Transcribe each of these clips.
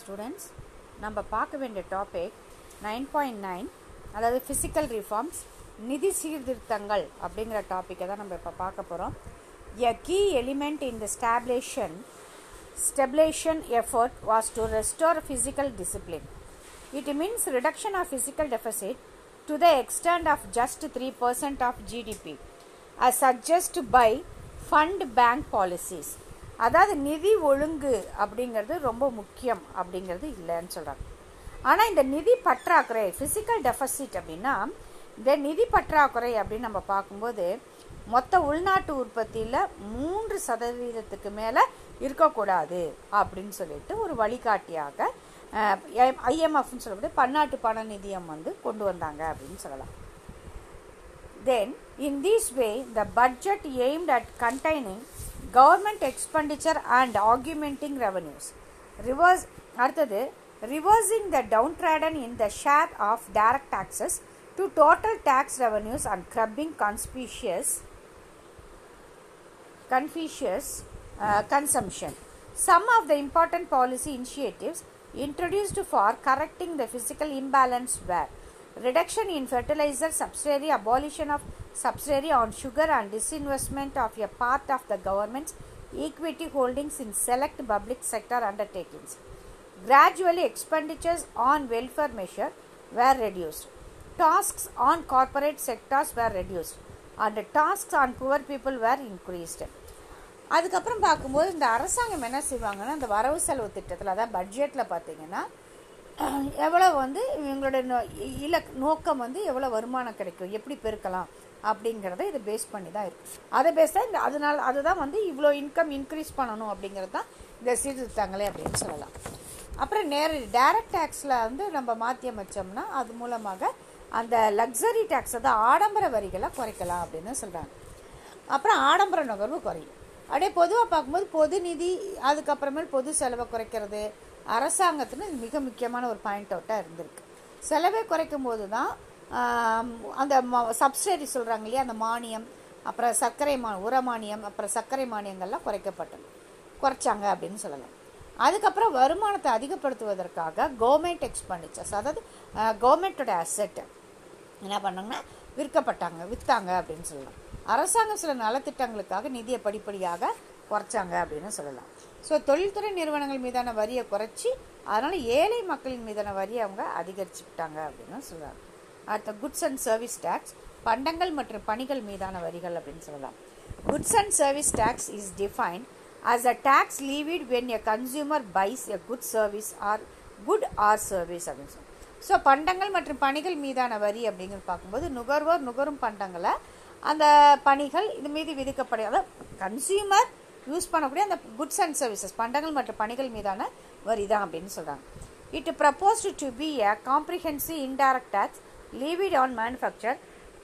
Students நம்ம பார்க்க வேண்டிய டாபிக் நைன் பாயிண்ட் நைன் அதாவது ஃபிசிக்கல் ரிஃபார்ம்ஸ் நிதி சீர்திருத்தங்கள் அப்படிங்கிற டாப்பிக்கை தான் நம்ம இப்போ பார்க்க போகிறோம் a key element in the stabilization stabilization effort was to restore fiscal discipline it means reduction of fiscal deficit to the extent of just three percent of GDP as suggest by fund bank policies அதாவது நிதி ஒழுங்கு அப்படிங்கிறது ரொம்ப முக்கியம் அப்படிங்கிறது இல்லைன்னு சொல்கிறாங்க ஆனால் இந்த நிதி பற்றாக்குறை ஃபிசிக்கல் டெஃபசிட் அப்படின்னா இந்த நிதி பற்றாக்குறை அப்படின்னு நம்ம பார்க்கும்போது மொத்த உள்நாட்டு உற்பத்தியில் மூன்று சதவீதத்துக்கு மேலே இருக்கக்கூடாது அப்படின்னு சொல்லிட்டு ஒரு வழிகாட்டியாக ஐஎம்எஃப்னு சொல்லக்கூடிய பன்னாட்டு பண நிதியம் வந்து கொண்டு வந்தாங்க அப்படின்னு சொல்லலாம் Then, in this way, the budget aimed at containing government expenditure and augmenting revenues. Reverse, அடுத்தது reversing the downtrodden in the share of direct taxes to total tax revenues and curbing conspicuous Confucius uh, consumption. Some of the important policy initiatives introduced for correcting the physical imbalance were reduction in fertilizer subsidy, abolition of subsidy on sugar, and disinvestment of a part of the government's equity holdings in select public sector undertakings. Gradually, expenditures on welfare measure were reduced. Tasks on corporate sectors were reduced, and tasks on poor people were increased. அதுக்கப்புறம் பார்க்கும்போது இந்த அரசாங்கம் என்ன செய்வாங்கன்னா இந்த வரவு செலவு திட்டத்தில் அதான் பட்ஜெட்டில் பார்த்தீங்கன்னா எவ்வளோ வந்து இவங்களோட நோ இலக் நோக்கம் வந்து எவ்வளோ வருமானம் கிடைக்கும் எப்படி பெருக்கலாம் அப்படிங்கிறத இதை பேஸ் பண்ணி தான் இருக்குது அதை பேஸ் தான் இந்த அதனால் அதுதான் வந்து இவ்வளோ இன்கம் இன்க்ரீஸ் பண்ணணும் அப்படிங்கிறது தான் இந்த சீர்திருத்தங்களே அப்படின்னு சொல்லலாம் அப்புறம் நேரடி டைரக்ட் டேக்ஸில் வந்து நம்ம மாற்றி அமைச்சோம்னா அது மூலமாக அந்த லக்ஸரி டேக்ஸ் அதாவது ஆடம்பர வரிகளை குறைக்கலாம் அப்படின்னு சொல்கிறாங்க அப்புறம் ஆடம்பர நுகர்வு குறையும் அப்படியே பொதுவாக பார்க்கும்போது பொது நிதி அதுக்கப்புறமேல் பொது செலவை குறைக்கிறது அரசாங்கത്തിന് இது மிக முக்கியமான ஒரு பாயிண்ட் அவுட்டாக இருந்திருக்கு செலவை குறைக்கும் போது தான் அந்த சப்சிடி சொல்கிறாங்க இல்லையா அந்த மானியம் அப்புறம் சர்க்கரை மா உர மானியம் அப்புறம் சர்க்கரை மானியங்கள்லாம் குறைக்கப்பட்டது குறைச்சாங்க அப்படின்னு சொல்லலாம் அதுக்கப்புறம் வருமானத்தை அதிகப்படுத்துவதற்காக கவர்மெண்ட் எக்ஸ்பெண்டிச்சர்ஸ் அதாவது கவர்மெண்ட்டோட அசெட் என்ன பண்ணாங்கன்னா விற்கப்பட்டாங்க விற்றாங்க அப்படின்னு சொல்லலாம் அரசாங்கம் சில நலத்திட்டங்களுக்காக நிதியை படிப்படியாக குறைச்சாங்க அப்படின்னு சொல்லலாம் ஸோ தொழில்துறை நிறுவனங்கள் மீதான வரியை குறைச்சி அதனால் ஏழை மக்களின் மீதான வரியை அவங்க அதிகரிச்சுக்கிட்டாங்க அப்படின்னு சொல்கிறாங்க அடுத்த குட்ஸ் அண்ட் சர்வீஸ் டேக்ஸ் பண்டங்கள் மற்றும் பணிகள் மீதான வரிகள் அப்படின்னு சொல்லலாம் goods and service tax is defined as a tax levied when a consumer buys a good service or good or service அப்படின்னு சொல்லலாம் ஸோ பண்டங்கள் மற்றும் பணிகள் மீதான வரி அப்படிங்கிறது பார்க்கும்போது நுகர்வோர் நுகரும் பண்டங்களை அந்த பணிகள் இது மீது விதிக்கப்பட அதாவது கன்சியூமர் யூஸ் பண்ணக்கூடிய அந்த குட்ஸ் அண்ட் சர்வீசஸ் பண்டங்கள் மற்றும் பணிகள் மீதான வரி தான் அப்படின்னு சொல்கிறாங்க it proposed to be a comprehensive indirect tax levied on manufacture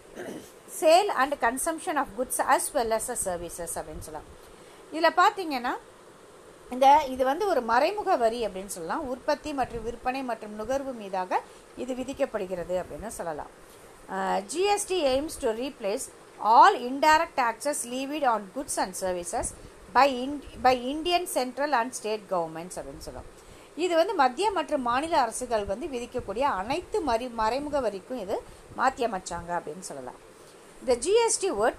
sale and consumption of goods as well as a services அப்படின்னு சொல்லலாம் இதில் பார்த்தீங்கன்னா இந்த இது வந்து ஒரு மறைமுக வரி அப்படின்னு சொல்லலாம் உற்பத்தி மற்றும் விற்பனை மற்றும் நுகர்வு மீதாக இது விதிக்கப்படுகிறது அப்படின்னு சொல்லலாம் GST aims to replace all indirect taxes levied on goods and services by in by Indian central and state governments அப்படின்னு சொல்லலாம் இது வந்து மத்திய மற்றும் மாநில அரசுகள் வந்து விதிக்கக்கூடிய அனைத்து மறி மறைமுக வரிக்கும் இது மாற்றி அமைச்சாங்க அப்படின்னு சொல்லலாம் இந்த GST would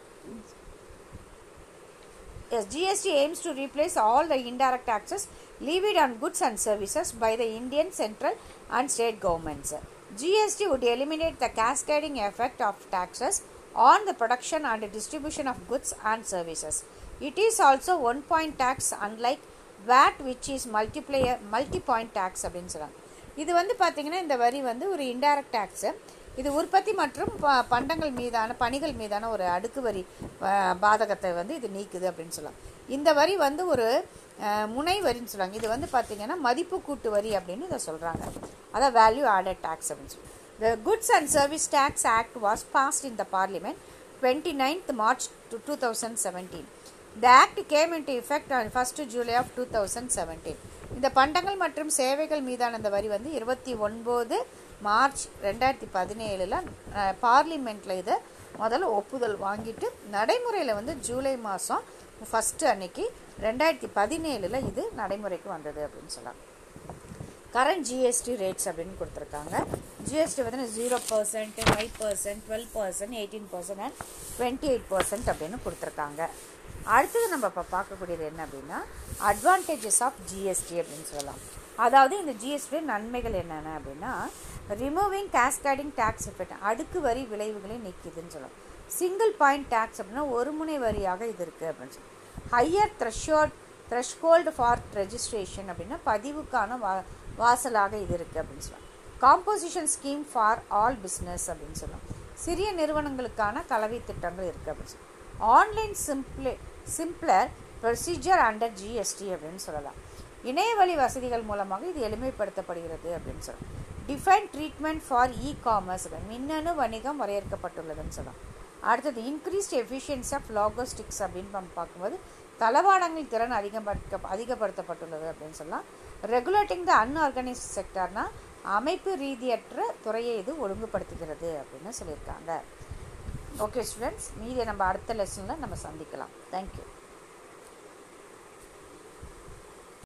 Yes, GST aims to replace all the indirect taxes levied on goods and services by the Indian central and state governments. GST would eliminate the cascading effect of taxes on the production and distribution of goods and services. It is also one point tax unlike VAT which is multiplier multi-point tax அப்படின்னு சொல்கிறாங்க இது வந்து பார்த்திங்கன்னா இந்த வரி வந்து ஒரு indirect tax இது உற்பத்தி மற்றும் பண்டங்கள் மீதான பணிகள் மீதான ஒரு அடுக்கு வரி பாதகத்தை வந்து இது நீக்குது அப்படின்னு சொல்லலாம் இந்த வரி வந்து ஒரு முனை வரின்னு சொல்லுவாங்க இது வந்து பார்த்திங்கன்னா மதிப்பு கூட்டு வரி அப்படின்னு இதை சொல்கிறாங்க அதான் வேல்யூ ஆடட் டேக்ஸ் அப்படின்னு சொல்லி the goods and service tax act was passed in the parliament twenty ninth March two two thousand seventeen the act came in to effect on first July of two thousand seventeen இந்த பண்டங்கள் மற்றும் சேவைகள் மீதான இந்த வரி வந்து இருபத்தி ஒன்பது மார்ச் ரெண்டாயிரத்தி பதினேழில் பார்லிமெண்ட்டில் இதை முதல்ல ஒப்புதல் வாங்கிட்டு நடைமுறையில் வந்து ஜூலை மாதம் ஃபஸ்ட்டு அன்னைக்கு ரெண்டாயிரத்தி பதினேழில் இது நடைமுறைக்கு வந்தது அப்படின்னு சொல்லலாம் கரண்ட் ஜிஎஸ்டி ரேட்ஸ் அப்படின்னு கொடுத்துருக்காங்க ஜிஎஸ்டி பார்த்தீங்கன்னா zero percent five percent twelve percent eighteen percent and twenty eight percent அப்படின்னு கொடுத்துருக்காங்க அடுத்தது நம்ம இப்போ பார்க்கக்கூடியது என்ன அப்படின்னா அட்வான்டேஜஸ் ஆஃப் ஜிஎஸ்டி அப்படின்னு சொல்லலாம் அதாவது இந்த ஜிஎஸ்டி நன்மைகள் என்னென்ன அப்படின்னா ரிமூவிங் கேஸ்கேடிங் டேக்ஸ் எஃபெக்ட் அடுக்கு வரி விளைவுகளை நீக்கிதுன்னு சொல்லலாம் சிங்கிள் பாயிண்ட் டேக்ஸ் அப்படின்னா ஒரு முனை வரியாக இது இருக்குது அப்படின்னு சொல்லி higher threshold threshold for registration அப்படின்னா பதிவுக்கான வா வாசலாக இது இருக்குது அப்படின்னு சொல்லலாம் composition scheme for all business அப்படின்னு சொல்லலாம் சிறிய நிறுவனங்களுக்கான கலவை திட்டங்கள் இருக்குது அப்படின்னு சொல்லலாம் online simple simpler procedure under GST அப்படின்னு சொல்லலாம் இணையவழி வசதிகள் மூலமாக இது எளிமைப்படுத்தப்படுகிறது அப்படின்னு சொல்லலாம் define treatment for e commerce மின்னணு வணிகம் வரையறுக்கப்பட்டுள்ளதுன்னு சொல்லலாம் அடுத்தது இன்க்ரீஸ்ட் எஃபிஷியன்சி ஆஃப் லாகோஸ்டிக்ஸ் அப்படின்னு நம்ம பார்க்கும்போது தளவாடங்கள் திறன் அதிகப்படுத்த அதிகப்படுத்தப்பட்டுள்ளது அப்படின்னு சொல்லலாம் ரெகுலேட்டிங் த அன்ஆர்கனைஸ்ட் செக்டர்னா அமைப்பு ரீதியற்ற துறையை இது ஒழுங்குபடுத்துகிறது அப்படின்னு சொல்லியிருக்காங்க ஓகே ஸ்டூடெண்ட்ஸ் மீதியை நம்ம அடுத்த லெசனில் நம்ம சந்திக்கலாம் தேங்க்யூ